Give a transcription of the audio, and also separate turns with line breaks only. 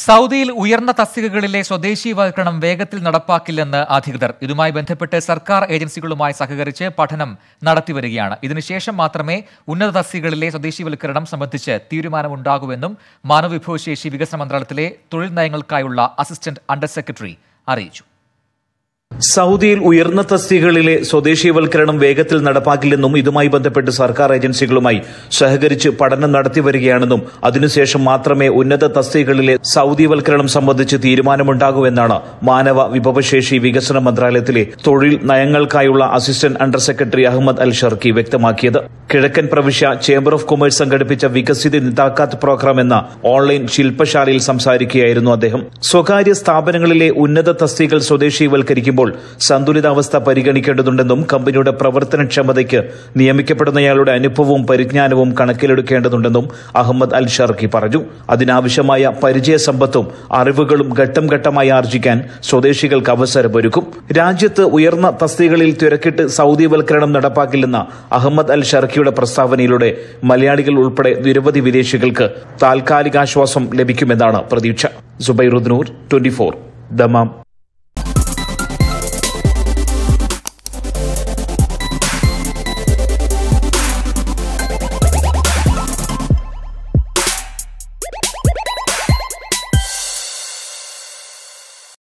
സൗദിയിൽ ഉയർന്ന തസ്തികകളിലെ സ്വദേശീവൽക്കരണം വേഗത്തിൽ നടപ്പാക്കില്ലെന്ന് അധികൃതർ ഇതുമായി ബന്ധപ്പെട്ട് സർക്കാർ ഏജൻസികളുമായി സഹകരിച്ച് പഠനം നടത്തിവരികയാണ് ഇതിനുശേഷം മാത്രമേ ഉന്നത തസ്തികകളിലെ സ്വദേശീവൽക്കരണം സംബന്ധിച്ച് തീരുമാനമുണ്ടാകൂവെന്നും മാനവവിഭവശേഷി വികസന മന്ത്രാലയത്തിലെ തൊഴിൽ നയങ്ങൾക്കായുള്ള അസിസ്റ്റന്റ് അണ്ടർ സെക്രട്ടറി അറിയിച്ചു
സൗദിയിൽ ഉയർന്ന തസ്തികകളിലെ സ്വദേശീയവൽക്കരണം വേഗത്തിൽ നടപ്പാക്കില്ലെന്നും ഇതുമായി ബന്ധപ്പെട്ട് സർക്കാർ ഏജൻസികളുമായി സഹകരിച്ച് പഠനം നടത്തിവരികയാണെന്നും അതിനുശേഷം മാത്രമേ ഉന്നത തസ്തികകളിലെ സൗദിവൽക്കരണം സംബന്ധിച്ച് തീരുമാനമുണ്ടാകൂവെന്നാണ് മാനവ വിഭവശേഷി വികസന മന്ത്രാലയത്തിലെ തൊഴിൽ നയങ്ങൾക്കായുള്ള assistant under secretary Ahmed al Sharqi വ്യക്തമാക്കിയത് കിഴക്കൻ പ്രവിശ്യ ചേംബർ ഓഫ് കൊമേഴ്സ് സംഘടിപ്പിച്ച വികസിത നിതാക്കാത്ത് പ്രോഗ്രാം എന്ന ഓൺലൈൻ ശില്പശാലയിൽ സംസാരിക്കുകയായിരുന്നു അദ്ദേഹം സ്വകാര്യ സ്ഥാപനങ്ങളിലെ ഉന്നത തസ്തികൾ സ്വദേശീവൽക്കരിക്കുമ്പോൾ സന്തുലിതാവസ്ഥ പരിഗണിക്കേണ്ടതുണ്ടെന്നും കമ്പനിയുടെ പ്രവർത്തനക്ഷമതയ്ക്ക് നിയമിക്കപ്പെടുന്നയാളുടെ അനുഭവവും പരിജ്ഞാനവും കണക്കിലെടുക്കേണ്ടതുണ്ടെന്നും അഹമ്മദ് അൽ ഷർക്കി പറഞ്ഞു അതിനാവശ്യമായ പരിചയസമ്പത്തും അറിവുകളും ഘട്ടം ഘട്ടമായി ആർജിക്കാൻ സ്വദേശികൾക്ക് അവസരമൊരുക്കും രാജ്യത്ത് ഉയർന്ന തസ്തികളിൽ തിരക്കിട്ട് സൗദിവൽക്കരണം നടപ്പാക്കില്ലെന്ന അഹമ്മദ് അൽ ഷർക്കിയുടെ പ്രസ്താവനയിലൂടെ മലയാളികൾ ഉൾപ്പെടെ നിരവധി വിദേശികൾക്ക് താൽക്കാലികാശ്വാസം ലഭിക്കുമെന്നാണ് പ്രതീക്ഷ സുബൈറുദ്നൂർ ട്വന്റി ഫോർ ദമാം